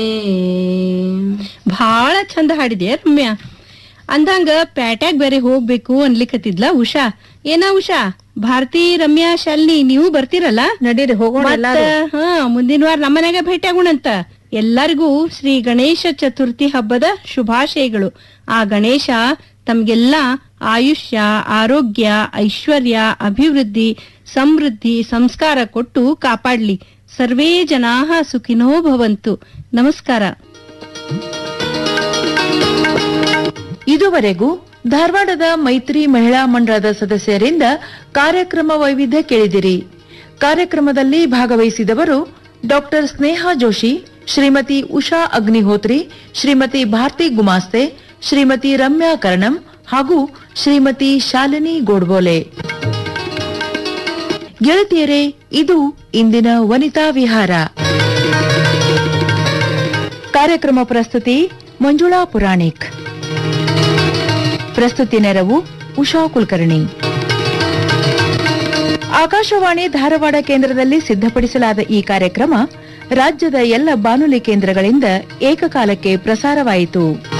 ಭಾಳ ಚಂದ ಹಾಡಿದೆ ರಮ್ಯ ಅಂದಂಗ ಪ್ಯಾಟ್ಯಾಗ್ ಬೇರೆ ಹೋಗ್ಬೇಕು ಅನ್ಲಿಕತ್ತಿದ್ಲ ಉಷಾ ಏನ ಉಷಾ ಭಾರತಿ ರಮ್ಯಾ ಶಾಲಿನಿ ನೀವು ಬರ್ತೀರಲ್ಲ ನಡೀರಿ ಹೋಗೋಣ ಮತ್ತ ಎಲ್ಲಾರು ಹಾ ಮುಂದಿನ ವಾರ ನಮ್ಮನ್ಯಾಗ ಭೇಟಿ ಆಗೋಣಂತ ಎಲ್ಲರಿಗೂ ಶ್ರೀ ಗಣೇಶ ಚತುರ್ಥಿ ಹಬ್ಬದ ಶುಭಾಶಯಗಳು ಆ ಗಣೇಶ ತಮ್ಗೆಲ್ಲ ಆಯುಷ್ಯ ಆರೋಗ್ಯ ಐಶ್ವರ್ಯ ಅಭಿವೃದ್ಧಿ ಸಮೃದ್ಧಿ ಸಂಸ್ಕಾರ ಕೊಟ್ಟು ಕಾಪಾಡ್ಲಿ ಸರ್ವೇ ಜನಾಹ ಸುಖಿನೋ ಭವಂತು ನಮಸ್ಕಾರ ಇದುವರೆಗೂ ಧಾರವಾಡದ ಮೈತ್ರಿ ಮಹಿಳಾ ಮಂಡಳದ ಸದಸ್ಯರಿಂದ ಕಾರ್ಯಕ್ರಮ ವೈವಿಧ್ಯ ಕೇಳಿದಿರಿ ಕಾರ್ಯಕ್ರಮದಲ್ಲಿ ಭಾಗವಹಿಸಿದವರು ಡಾಕ್ಟರ್ ಸ್ನೇಹಾ ಜೋಶಿ ಶ್ರೀಮತಿ ಉಷಾ ಅಗ್ನಿಹೋತ್ರಿ ಶ್ರೀಮತಿ ಭಾರತಿ ಗುಮಾಸ್ತೆ ಶ್ರೀಮತಿ ರಮ್ಯಾ ಕರ್ಣಂ ಹಾಗೂ ಶ್ರೀಮತಿ ಶಾಲಿನಿ ಗೋಡ್ಬೋಲೆ ಗೆಳತಿಯರೇ ಇದು ಇಂದಿನ ವನಿತಾ ವಿಹಾರ ಕಾರ್ಯಕ್ರಮ ಪ್ರಸ್ತುತಿ ಮಂಜುಳಾ ಪುರಾಣಿಕ್ ಪ್ರಸ್ತುತಿ ನೆರವು ಉಷಾ ಕುಲಕರ್ಣಿ ಆಕಾಶವಾಣಿ ಧಾರವಾಡ ಕೇಂದ್ರದಲ್ಲಿ ಸಿದ್ಧಪಡಿಸಲಾದ ಈ ಕಾರ್ಯಕ್ರಮ ರಾಜ್ಯದ ಎಲ್ಲ ಬಾನುಲಿ ಕೇಂದ್ರಗಳಿಂದ ಏಕಕಾಲಕ್ಕೆ ಪ್ರಸಾರವಾಯಿತು